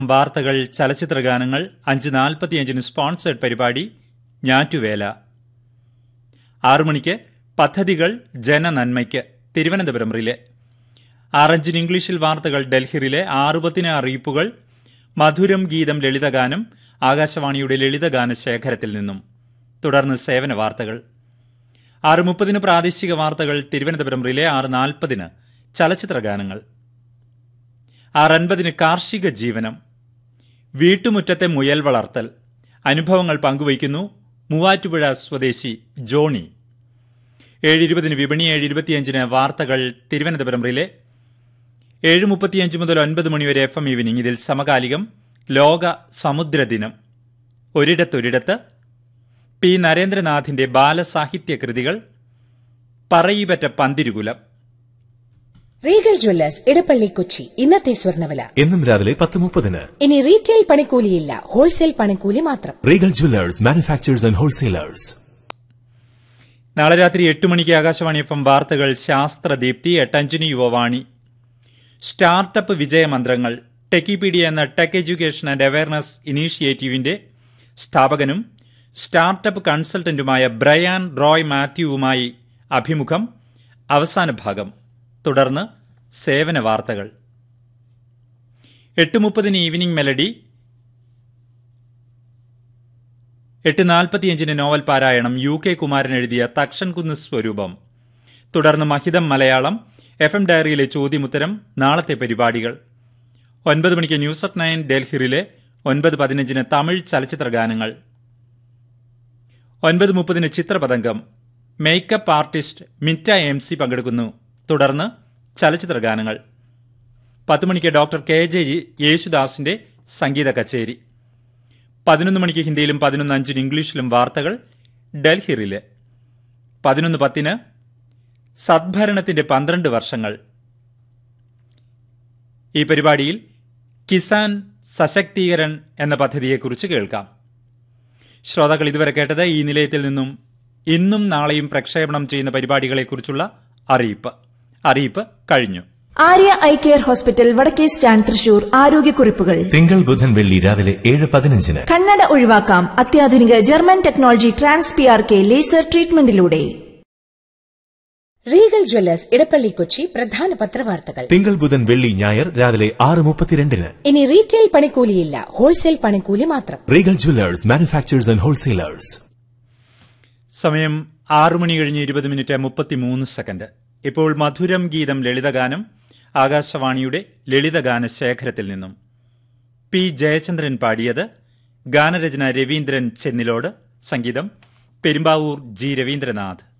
വാർത്തകൾ ചലച്ചിത്ര ഗാനങ്ങൾ അഞ്ച് നാൽപ്പത്തിയഞ്ചിന് സ്പോൺസേഡ് പരിപാടി ഞാറ്റുവേല ആറു മണിക്ക് പദ്ധതികൾ ജനനന്മയ്ക്ക് തിരുവനന്തപുരം റിലെ ആറഞ്ചിന് ഇംഗ്ലീഷിൽ വാർത്തകൾ ഡൽഹിയിലെ ആറുപത്തിന് അറിയിപ്പുകൾ മധുരം ഗീതം ലളിതഗാനം ആകാശവാണിയുടെ ലളിതഗാന ശേഖരത്തിൽ നിന്നും തുടർന്ന് സേവന വാർത്തകൾ ആറ് മുപ്പതിന് പ്രാദേശിക വാർത്തകൾ തിരുവനന്തപുരം റിലെ ആറ് നാൽപ്പതിന് ചലച്ചിത്ര ഗാനങ്ങൾ ആറ് അൻപതിന് കാർഷിക ജീവനം വീട്ടുമുറ്റത്തെ മുയൽ വളർത്തൽ അനുഭവങ്ങൾ പങ്കുവയ്ക്കുന്നു മൂവാറ്റുപുഴ സ്വദേശി ജോണി ഏഴ് ഇരുപതിന് വിപണി ഏഴ് ഇരുപത്തിയഞ്ചിന് വാർത്തകൾ തിരുവനന്തപുരം റിലെ ഏഴ് മുപ്പത്തിയഞ്ച് മുതൽ ഒൻപത് മണിവരെ എഫ് എം ഈവനിംഗ് ഇതിൽ സമകാലികം ലോക സമുദ്ര ദിനം ഒരിടത്തൊരിടത്ത് പി നരേന്ദ്രനാഥിന്റെ ബാലസാഹിത്യ കൃതികൾ പറയിപറ്റ പന്തിരുകുലം റീഗൽ ജ്വല്ലേഴ്സ് ഇടപ്പള്ളി കൊച്ചി ഇന്നത്തെ സ്വർണ്ണവില എന്നും രാവിലെ പത്ത് മുപ്പതിന് ഇനി റീറ്റെയിൽ പണിക്കൂലിയില്ല ഹോൾസെയിൽ പണിക്കൂലി മാത്രം Regal jewellers manufacturers and wholesalers നാളെ രാത്രി എട്ട് മണിക്ക് ആകാശവാണി എഫ് എം വാർത്തകൾ ശാസ്ത്രദീപ്തി എട്ടഞ്ചിന് യുവവാണി സ്റ്റാർട്ടപ്പ് വിജയമന്ത്രങ്ങൾ ടെക്കിപീഡിയ എന്ന ടെക് എഡ്യൂക്കേഷൻ ആൻഡ് അവയർനെസ് ഇനീഷ്യേറ്റീവിന്റെ സ്ഥാപകനും സ്റ്റാർട്ടപ്പ് കൺസൾട്ടന്റുമായ ബ്രയാൻ റോയ് മാത്യുവുമായി അഭിമുഖം അവസാന ഭാഗം തുടർന്ന് സേവന വാർത്തകൾ എട്ട് മുപ്പതിന് ഈവനിംഗ് മെലഡി എട്ട് നാൽപ്പത്തിയഞ്ചിന് നോവൽ പാരായണം യു കെ കുമാരൻ എഴുതിയ തക്ഷൻകുന്ന് സ്വരൂപം തുടർന്ന് മഹിതം മലയാളം എഫ് എം ഡയറിയിലെ ചോദ്യമുത്തരം നാളത്തെ പരിപാടികൾ ഒൻപത് മണിക്ക് ന്യൂസ് അറ്റ് നയൻ ഡൽഹിയിലെ ഒൻപത് പതിനഞ്ചിന് തമിഴ് ചലച്ചിത്ര ഗാനങ്ങൾ ഒൻപത് മുപ്പതിന് ചിത്രപതംഗം makeup artist Mitta M C പങ്കെടുക്കുന്നു തുടർന്ന് ചലച്ചിത്ര ഗാനങ്ങൾ പത്ത് മണിക്ക് ഡോക്ടർ കെ ജെ ജി യേശുദാസിന്റെ സംഗീത കച്ചേരി പതിനൊന്ന് മണിക്ക് ഹിന്ദിയിലും പതിനൊന്ന് അഞ്ചിന് ഇംഗ്ലീഷിലും വാർത്തകൾ ഡൽഹിയിലെ പതിനൊന്ന് പത്തിന് സദ്ഭരണത്തിന്റെ പന്ത്രണ്ട് വർഷങ്ങൾ ഈ പരിപാടിയിൽ കിസാൻ സശക്തീകരൺ എന്ന പദ്ധതിയെക്കുറിച്ച് കേൾക്കാം ശ്രോതാക്കൾ ഇതുവരെ കേട്ടത് ഈ നിലയത്തിൽ നിന്നും ഇന്നും നാളെയും പ്രക്ഷേപണം ചെയ്യുന്ന പരിപാടികളെക്കുറിച്ചുള്ള അറിയിപ്പ് അറിയിപ്പ് കഴിഞ്ഞു ആര്യ ഐ കെയർ ഹോസ്പിറ്റൽ വടക്കേ സ്റ്റാൻഡ് തൃശൂർ ആരോഗ്യക്കുറിപ്പുകൾ തിങ്കൾ ബുധൻ വെള്ളി രാവിലെ ഏഴ് പതിനഞ്ചിന് കണ്ണട ഒഴിവാക്കാം അത്യാധുനിക German technology trans P R K laser ട്രീറ്റ്മെന്റിലൂടെ റീഗൽ ജ്വല്ലേഴ്സ് ഇടപ്പള്ളി കൊച്ചി പ്രധാന പത്രവാർത്തകൾ തിങ്കൾ ബുധൻ വെള്ളി ഞായർ രാവിലെ ആറ് മുപ്പത്തിരണ്ടിന് ഇനി റീറ്റെയിൽ പണിക്കൂലിയില്ല ഹോൾസെയിൽ പണിക്കൂലി മാത്രം Regal jewellers manufacturers and wholesalers സമയം ആറു മണി കഴിഞ്ഞ് ഇരുപത് മിനിറ്റ് മുപ്പത്തിമൂന്ന് സെക്കൻഡ് ഇപ്പോൾ മധുരം ഗീതം ലളിതഗാനം ആകാശവാണിയുടെ ലളിതഗാന ശേഖരത്തിൽ നിന്നും പി ജയചന്ദ്രൻ പാടിയത് ഗാനരചന രവീന്ദ്രൻ ചെന്നിലോട് സംഗീതം പെരുമ്പാവൂർ ജി രവീന്ദ്രനാഥ്